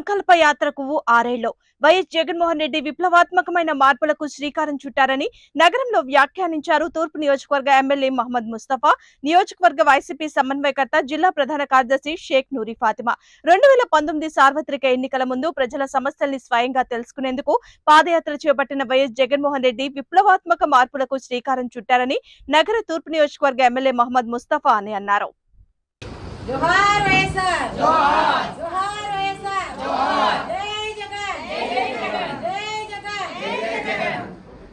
సంకల్ప యాత్రకు ఆరేళ్లు వైఎస్ జగన్మోహన్ రెడ్డి విప్లవాత్మకమైన మార్పులకు శ్రీకారం చుట్టారని నగరంలో వ్యాఖ్యానించారు తూర్పు నియోజకవర్గ ఎమ్మెల్యే మహమ్మద్ ముస్తఫా నియోజకవర్గ వైసీపీ సమన్వయకర్త జిల్లా ప్రధాన కార్యదర్శి షేక్ నూరి ఫాతిమా రెండు వేల పంతొమ్మిది సార్వత్రిక ఎన్నికల ముందు ప్రజల సమస్యల్ని స్వయంగా తెలుసుకునేందుకు పాదయాత్ర చేపట్టిన వైఎస్ జగన్మోహన్ రెడ్డి విప్లవాత్మక మార్పులకు శ్రీకారం చుట్టారని నగర తూర్పు నియోజకవర్గ ఎమ్మెల్యే మహమ్మద్ ముస్తఫా అని అన్నారు జోహార్ వైఎస్ఆర్ జోహార్ జోహార్ వైఎస్ఆర్ జోహార్ జై జగన్ జై జగన్ జై జగన్ జై జగన్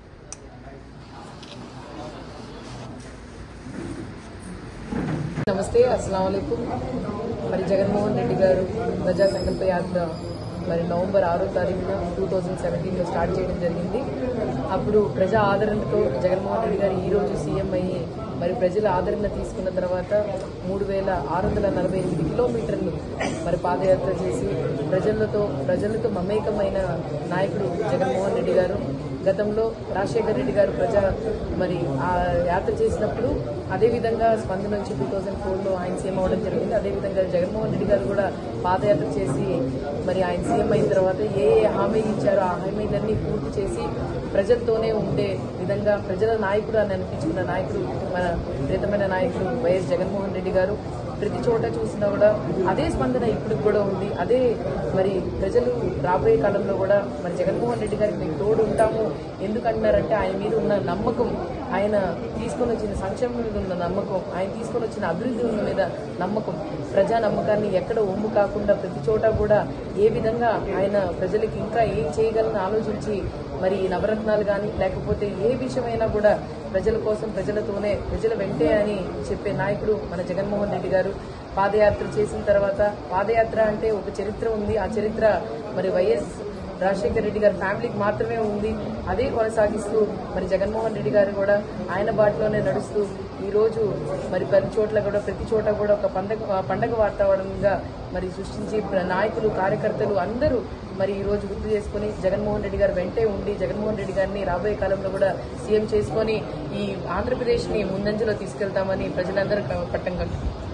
నమస్తే అస్సలం అయికుం మరి జగన్మోహన్ రెడ్డి గారు ప్రజా సంకల్ప యాత్ర మరి నవంబర్ ఆరో తారీఖున టూ థౌజండ్ సెవెంటీన్లో స్టార్ట్ చేయడం జరిగింది అప్పుడు ప్రజా ఆదరణతో జగన్మోహన్ రెడ్డి గారు ఈ రోజు సీఎం అయ్యి మరి ప్రజల ఆదరణ తీసుకున్న తర్వాత మూడు వేల ఆరు వందల నలభై ఎనిమిది కిలోమీటర్లు మరి పాదయాత్ర చేసి ప్రజలతో ప్రజలతో మమేకమైన నాయకుడు జగన్మోహన్ రెడ్డి గారు గతంలో రాజశేఖర్ రెడ్డి గారు ప్రజా మరి ఆ యాత్ర చేసినప్పుడు అదేవిధంగా స్పందన నుంచి టూ థౌజండ్ ఫోర్లో ఆయన సీఎం అవ్వడం జరిగింది అదేవిధంగా జగన్మోహన్ రెడ్డి గారు కూడా పాదయాత్ర చేసి మరి ఆయన సీఎం అయిన తర్వాత ఏ ఏ హామీలు ఇచ్చారో ఆ హామీలన్నీ పూర్తి చేసి ప్రజలతోనే ఉండే విధంగా ప్రజల నాయకుడు అని అనిపించుకున్న నాయకుడు మన ప్రియతమైన నాయకుడు వైఎస్ జగన్మోహన్ రెడ్డి గారు ప్రతి చోట చూసినా కూడా అదే స్పందన ఇప్పటికి కూడా ఉంది అదే మరి ప్రజలు రాబోయే కాలంలో కూడా మరి జగన్మోహన్ రెడ్డి గారికి మేము తోడు ఉంటాము ఎందుకంటున్నారంటే ఆయన మీద ఉన్న నమ్మకం ఆయన తీసుకొని వచ్చిన సంక్షేమం మీద ఉన్న నమ్మకం ఆయన తీసుకొని వచ్చిన అభివృద్ధి ఉన్న మీద నమ్మకం ప్రజా నమ్మకాన్ని ఎక్కడ ఒమ్ము కాకుండా ప్రతి చోట కూడా ఏ విధంగా ఆయన ప్రజలకి ఇంకా ఏం చేయగలని ఆలోచించి మరి ఈ నవరత్నాలు కానీ లేకపోతే ఏ విషయమైనా కూడా ప్రజల కోసం ప్రజలతోనే ప్రజల వెంటే అని చెప్పే నాయకుడు మన జగన్మోహన్ రెడ్డి గారు పాదయాత్ర చేసిన తర్వాత పాదయాత్ర అంటే ఒక చరిత్ర ఉంది ఆ చరిత్ర మరి వైఎస్ రాజశేఖర రెడ్డి గారి ఫ్యామిలీకి మాత్రమే ఉంది అదే కొనసాగిస్తూ మరి జగన్మోహన్ రెడ్డి గారు కూడా ఆయన బాటలోనే నడుస్తూ ఈ రోజు మరి ప్రతి చోట్ల కూడా ప్రతి చోట కూడా ఒక పండగ పండగ వాతావరణంగా మరి సృష్టించి ప్ర- నాయకులు కార్యకర్తలు అందరూ మరి ఈ రోజు గుర్తు చేసుకుని జగన్మోహన్ రెడ్డి గారు వెంటే ఉండి జగన్మోహన్ రెడ్డి గారిని రాబోయే కాలంలో కూడా సీఎం చేసుకొని ఈ ఆంధ్రప్రదేశ్ ని ముందంజలో తీసుకెళ్తామని ప్రజలందరూ పట్టం కట్టు